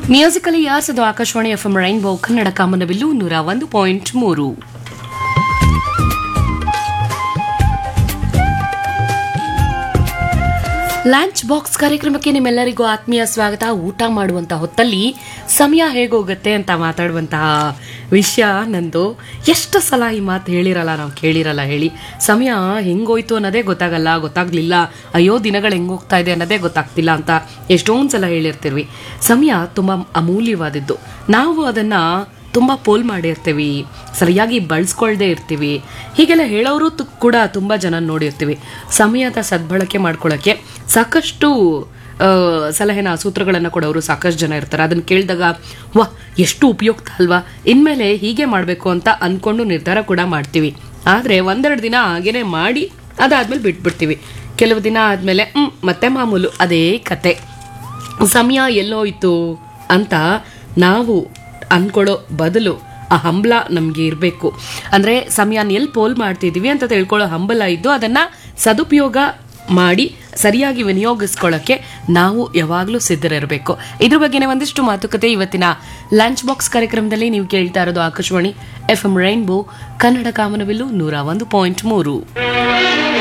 musically ಯಾರ್ಸದು Akashvani F M rainbow Kannada Kamanabillu ನೂರ ಒಂದು ಪಾಯಿಂಟ್ ಮೂರು ಲಂಚ್ ಬಾಕ್ಸ್ ಕಾರ್ಯಕ್ರಮಕ್ಕೆ ನಿಮ್ಮೆಲ್ಲರಿಗೂ ಆತ್ಮೀಯ ಸ್ವಾಗತ ಊಟ ಮಾಡುವಂತ ಹೊತ್ತಲ್ಲಿ ಸಮಯ ಹೇಗೋಗುತ್ತೆ ಅಂತ ಮಾತಾಡುವಂತಹ ವಿಷಯ ನಂದು ಎಷ್ಟು ಸಲ ಈ ಮಾತು ಹೇಳಿರಲ್ಲ ನಾವು ಕೇಳಿರಲ್ಲ ಹೇಳಿ ಸಮಯ ಹೆಂಗೋಯ್ತು ಅನ್ನೋದೇ ಗೊತ್ತಾಗಲ್ಲ ಗೊತ್ತಾಗ್ಲಿಲ್ಲ ಅಯ್ಯೋ ದಿನಗಳು ಹೆಂಗ್ ಹೋಗ್ತಾ ಇದೆ ಅನ್ನೋದೇ ಗೊತ್ತಾಗ್ತಿಲ್ಲ ಅಂತ ಎಷ್ಟೊಂದು ಸಲ ಹೇಳಿರ್ತೀವಿ ಸಮಯ ತುಂಬ ಅಮೂಲ್ಯವಾದದ್ದು ನಾವು ಅದನ್ನ ತುಂಬ ಪೋಲ್ ಮಾಡಿರ್ತೀವಿ ಸರಿಯಾಗಿ ಬಳಸ್ಕೊಳ್ದೇ ಇರ್ತೀವಿ ಹೀಗೆಲ್ಲ ಹೇಳೋರು ತು- ಕೂಡ ತುಂಬ ಜನ ನೋಡಿರ್ತೀವಿ ಸಮಯದ ಸದ್ಬಳಕೆ ಮಾಡ್ಕೊಳ್ಳೋಕ್ಕೆ ಸಾಕಷ್ಟು ಆ, ಸಲಹೆನ ಸೂತ್ರಗಳನ್ನು ಕೊಡೋರು ಸಾಕಷ್ಟು ಜನ ಇರ್ತಾರೆ ಅದನ್ನು ಕೇಳಿದಾಗ ವಾ ಎಷ್ಟು ಉಪಯುಕ್ತ ಅಲ್ವಾ ಇನ್ಮೇಲೆ ಹೀಗೆ ಮಾಡಬೇಕು ಅಂತ ಅಂದ್ಕೊಂಡು ನಿರ್ಧಾರ ಕೂಡ ಮಾಡ್ತೀವಿ ಆದರೆ ಒಂದೆರಡು ದಿನ ಹಾಗೇನೆ ಮಾಡಿ ಅದಾದ್ಮೇಲೆ ಬಿಟ್ಬಿಡ್ತೀವಿ ಕೆಲವು ದಿನ ಆದಮೇಲೆ ಹ್ಮ್ ಮತ್ತೆ ಮಾಮೂಲು ಅದೇ ಕತೆ ಸಮಯ ಎಲ್ಲೋಯ್ತು ಅಂತ ನಾವು ಅನ್ಕೊಳ್ಳೋ ಬದಲು ಆ ಹಂಬಲ ನಮಗೆ ಇರಬೇಕು ಅಂದರೆ ಸಮಯನ ಎಲ್ಲಿ ಪೋಲ್ ಮಾಡ್ತಿದ್ದೀವಿ ಅಂತ ತಿಳ್ಕೊಳ್ಳೋ ಹಂಬಲ ಇದ್ದು ಅದನ್ನು ಸದುಪಯೋಗ ಮಾಡಿ ಸರಿಯಾಗಿ ವಿನಿಯೋಗಿಸ್ಕೊಳ್ಳೋಕ್ಕೆ ನಾವು ಯಾವಾಗಲೂ ಸಿದ್ಧರಿರಬೇಕು ಇದ್ರ ಬಗ್ಗೆನೇ ಒಂದಿಷ್ಟು ಮಾತುಕತೆ ಇವತ್ತಿನ ಲಂಚ್ ಬಾಕ್ಸ್ ಕಾರ್ಯಕ್ರಮದಲ್ಲಿ ನೀವು ಕೇಳ್ತಾ ಇರೋದು Akashvani F M rainbow Kannada Kamanabillu ನೂರ ಒಂದು ಪಾಯಿಂಟ್ ಮೂರು